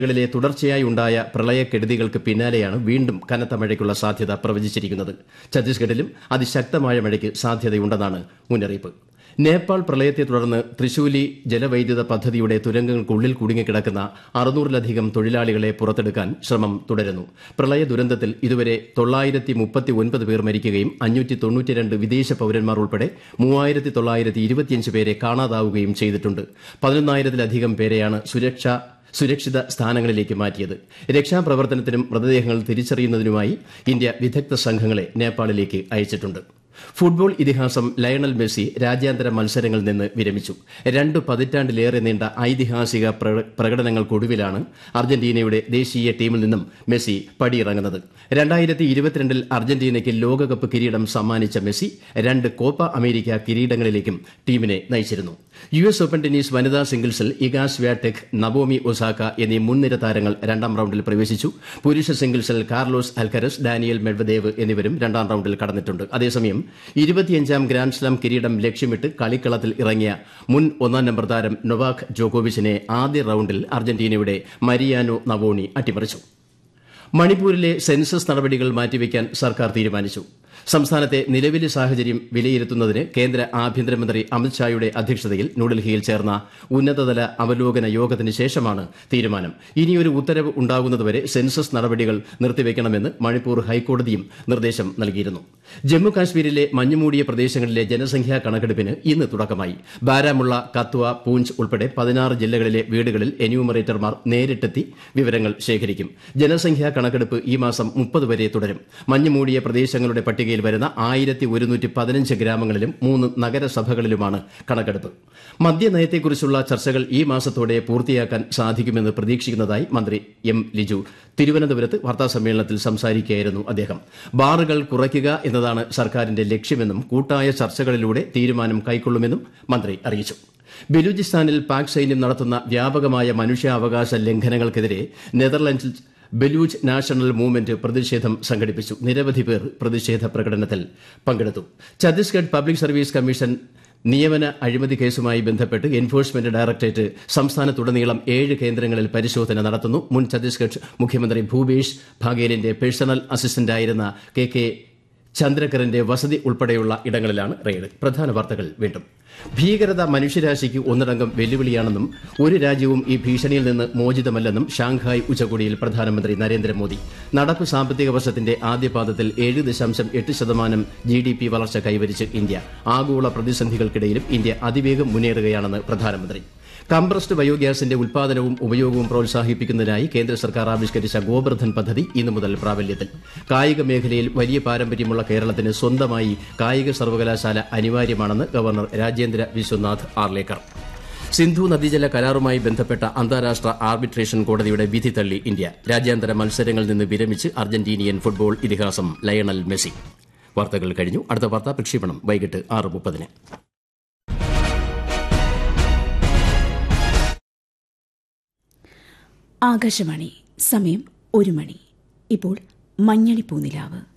കളിലെ തുടർച്ചയായി ഉണ്ടായ പ്രളയക്കെടുതികൾക്ക് പിന്നാലെയാണ് വീണ്ടും കനത്ത മഴയ്ക്കുള്ള സാധ്യത പ്രവചിച്ചിരിക്കുന്നത് ഛത്തീസ്ഗഡിലും അതിശക്തമായ മഴയ്ക്ക് സാധ്യതയുണ്ടെന്നാണ് മുന്നറിയിപ്പ് നേപ്പാൾ പ്രളയത്തെ തുടർന്ന് തൃശൂലി ജലവൈദ്യുത പദ്ധതിയുടെ തുരങ്കങ്ങൾക്കുള്ളിൽ കുടുങ്ങിക്കിടക്കുന്ന അറുന്നൂറിലധികം തൊഴിലാളികളെ പുറത്തെടുക്കാൻ ശ്രമം തുടരുന്നു പ്രളയ ദുരന്തത്തിൽ ഇതുവരെ തൊള്ളായിരത്തി മുപ്പത്തി ഒൻപത് പേർ മരിക്കുകയും അഞ്ഞൂറ്റി തൊണ്ണൂറ്റിരണ്ട് വിദേശ പൌരന്മാർ ഉൾപ്പെടെ മൂവായിരത്തി തൊള്ളായിരത്തി ഇരുപത്തിയഞ്ച് പേരെ കാണാതാവുകയും ചെയ്തിട്ടുണ്ട് പതിനൊന്നായിരത്തിലധികം പേരെയാണ് സുരക്ഷാ സുരക്ഷിത സ്ഥാനങ്ങളിലേക്ക് മാറ്റിയത് രക്ഷാപ്രവർത്തനത്തിനും മൃതദേഹങ്ങൾ തിരിച്ചറിയുന്നതിനുമായി ഇന്ത്യ വിദഗ്ധ സംഘങ്ങളെ നേപ്പാളിലേക്ക് അയച്ചിട്ടുണ്ട് ഫുട്ബോൾ ഇതിഹാസം ലയണൽ മെസ്സി രാജ്യാന്തര മത്സരങ്ങളിൽ നിന്ന് വിരമിച്ചു രണ്ട് പതിറ്റാണ്ടിലേറെ നീണ്ട ഐതിഹാസിക പ്രകടനങ്ങൾക്കൊടുവിലാണ് അർജന്റീനയുടെ ദേശീയ ടീമിൽ നിന്നും മെസ്സി പടിയിറങ്ങുന്നത് രണ്ടായിരത്തി ഇരുപത്തിരണ്ടിൽ അർജന്റീനയ്ക്ക് ലോകകപ്പ് കിരീടം സമ്മാനിച്ച മെസ്സി രണ്ട് കോപ്പ അമേരിക്ക കിരീടങ്ങളിലേക്കും ടീമിനെ നയിച്ചിരുന്നു യു എസ് ഓപ്പൺ ടെന്നീസ് വനിതാ സിംഗിൾസിൽ ഇഗാ സ്വാടെക് നവോമി ഒസാക്ക എന്നീ മുൻനിര താരങ്ങൾ രണ്ടാം റൌണ്ടിൽ പ്രവേശിച്ചു പുരുഷ സിംഗിൾസിൽ കാർലോസ് അൽക്കരസ് ഡാനിയൽ മെഡ്വദേവ് എന്നിവരും രണ്ടാം റൌണ്ടിൽ കടന്നിട്ടുണ്ട് അതേസമയം ഇരുപത്തിയഞ്ചാം ഗ്രാൻഡ്സ്ലാം കിരീടം ലക്ഷ്യമിട്ട് കളിക്കളത്തിൽ ഇറങ്ങിയ മുൻ ഒന്നാം നമ്പർ താരം നൊവാക് ജോക്കോവിച്ചിനെ ആദ്യ റൌണ്ടിൽ അർജന്റീനയുടെ മരിയാനോ നവോണി അട്ടിമറിച്ചു മണിപ്പൂരിലെ സെൻസസ് നടപടികൾ മാറ്റിവെക്കാൻ സർക്കാർ തീരുമാനിച്ചു സംസ്ഥാനത്തെ നിലവിലെ സാഹചര്യം വിലയിരുത്തുന്നതിന് കേന്ദ്ര ആഭ്യന്തരമന്ത്രി അമിത്ഷായുടെ അധ്യക്ഷതയിൽ ന്യൂഡൽഹിയിൽ ചേർന്ന ഉന്നതതല അവലോകന യോഗത്തിന് ശേഷമാണ് തീരുമാനം ഇനിയൊരു ഉത്തരവ് ഉണ്ടാകുന്നതുവരെ സെൻസസ് നടപടികൾ നിർത്തിവെക്കണമെന്ന് മണിപ്പൂർ ഹൈക്കോടതിയും നിർദ്ദേശം നൽകിയിരുന്നു ജമ്മു കാശ്മീരിലെ മഞ്ഞുമൂടിയ പ്രദേശങ്ങളിലെ ജനസംഖ്യാ കണക്കെടുപ്പിന് ഇന്ന് തുടക്കമായി ബാരാമുള്ള കത്വ പൂഞ്ച് ഉൾപ്പെടെ പതിനാറ് ജില്ലകളിലെ വീടുകളിൽ എന്യൂമറേറ്റർമാർ നേരിട്ടെത്തി വിവരങ്ങൾ ശേഖരിക്കും ജനസംഖ്യാ കണക്കെടുപ്പ് ഈ മാസം മുപ്പത് വരെ തുടരും മഞ്ഞുമൂടിയ പ്രദേശങ്ങളുടെ പട്ടികയിൽ വരുന്ന ആയിരത്തി ഒരുന്നൂറ്റി പതിനഞ്ച് ഗ്രാമങ്ങളിലും മൂന്ന് നഗരസഭകളിലുമാണ് കണക്കെടുപ്പ് മദ്യനയത്തെക്കുറിച്ചുള്ള ചർച്ചകൾ ഈ മാസത്തോടെ പൂർത്തിയാക്കാൻ സാധിക്കുമെന്ന് പ്രതീക്ഷിക്കുന്നതായി മന്ത്രി എം ലിജു തിരുവനന്തപുരത്ത് വാർത്താസമ്മേളനത്തിൽ സംസാരിക്കുകയായിരുന്നു അദ്ദേഹം ബാറുകൾ കുറയ്ക്കുക എന്നതാണ് സർക്കാരിന്റെ ലക്ഷ്യമെന്നും കൂട്ടായ ചർച്ചകളിലൂടെ തീരുമാനം കൈക്കൊള്ളുമെന്നും മന്ത്രി അറിയിച്ചു ബലൂചിസ്ഥാനിൽ പാക് സൈന്യം നടത്തുന്ന വ്യാപകമായ മനുഷ്യാവകാശ ലംഘനങ്ങൾക്കെതിരെ നെതർലൻഡ്സിൽ ബലൂച്ച് നാഷണൽ മൂവ്മെന്റ് പ്രതിഷേധം സംഘടിപ്പിച്ചു നിരവധി പേർ പ്രതിഷേധ പ്രകടനത്തിൽ പങ്കെടുത്തു ഛത്തീസ്ഗഡ് പബ്ലിക് സർവീസ് കമ്മീഷൻ നിയമന അഴിമതി കേസുമായി ബന്ധപ്പെട്ട് എൻഫോഴ്സ്മെന്റ് ഡയറക്ടറേറ്റ് സംസ്ഥാനത്തുടനീളം ഏഴ് കേന്ദ്രങ്ങളിൽ പരിശോധന നടത്തുന്നു മുൻ ഛത്തീസ്ഗഡ് മുഖ്യമന്ത്രി ഭൂപേഷ് ഭാഗേലിന്റെ പേഴ്സണൽ അസിസ്റ്റന്റായിരുന്ന കെ കെ ചന്ദ്രകറിന്റെ വസതി ഉൾപ്പെടെയുള്ള ഇടങ്ങളിലാണ് റെയ്ഡ് പ്രധാന വാർത്തകൾ വീണ്ടും ഭീകരത മനുഷ്യരാശിക്ക് ഒന്നടങ്കം വെല്ലുവിളിയാണെന്നും ഒരു രാജ്യവും ഈ ഭീഷണിയിൽ നിന്ന് മോചിതമല്ലെന്നും ഷാങ്ഹായ് ഉച്ചകോടിയിൽ പ്രധാനമന്ത്രി നരേന്ദ്രമോദി നടപ്പ് സാമ്പത്തിക വർഷത്തിന്റെ ആദ്യപാദത്തിൽ ഏഴ് ദശാംശം എട്ട് ശതമാനം ജി ഡി പി വളർച്ച കൈവരിച്ച് ഇന്ത്യ ആഗോള പ്രതിസന്ധികൾക്കിടയിലും ഇന്ത്യ അതിവേഗം മുന്നേറുകയാണെന്ന് പ്രധാനമന്ത്രി കംപ്രസ്ഡ് ബയോഗ്യാസിന്റെ ഉൽപാദനവും ഉപയോഗവും പ്രോത്സാഹിപ്പിക്കുന്നതിനായി കേന്ദ്ര സർക്കാർ ആവിഷ്കരിച്ച ഗോബർധൻ പദ്ധതി ഇന്നു മുതൽ പ്രാബല്യത്തിൽ കായിക മേഖലയിൽ വലിയ പാരമ്പര്യമുള്ള കേരളത്തിന് സ്വന്തമായി കായിക സർവകലാശാല അനിവാര്യമാണെന്ന് ഗവർണർ രാജേന്ദ്ര വിശ്വനാഥ് ആർലേക്കർ സിന്ധു നദീജല കരാറുമായി ബന്ധപ്പെട്ട അന്താരാഷ്ട്ര ആർബിട്രേഷൻ കോടതിയുടെ വിധി തള്ളി ഇന്ത്യ രാജ്യാന്തര മത്സരങ്ങളിൽ നിന്ന് വിരമിച്ച് അർജന്റീനിയൻ ഫുട്ബോൾ ഇതിഹാസം ലയണൽ മെസ്സി വാർത്തകൾ കഴിഞ്ഞു അടുത്ത വാർത്താ പ്രക്ഷേപണം വൈകിട്ട് ആറ് മുപ്പതിന് ആകാശവാണി സമയം ഒരു മണി ഇപ്പോൾ മഞ്ഞളി പൂനിലാവ്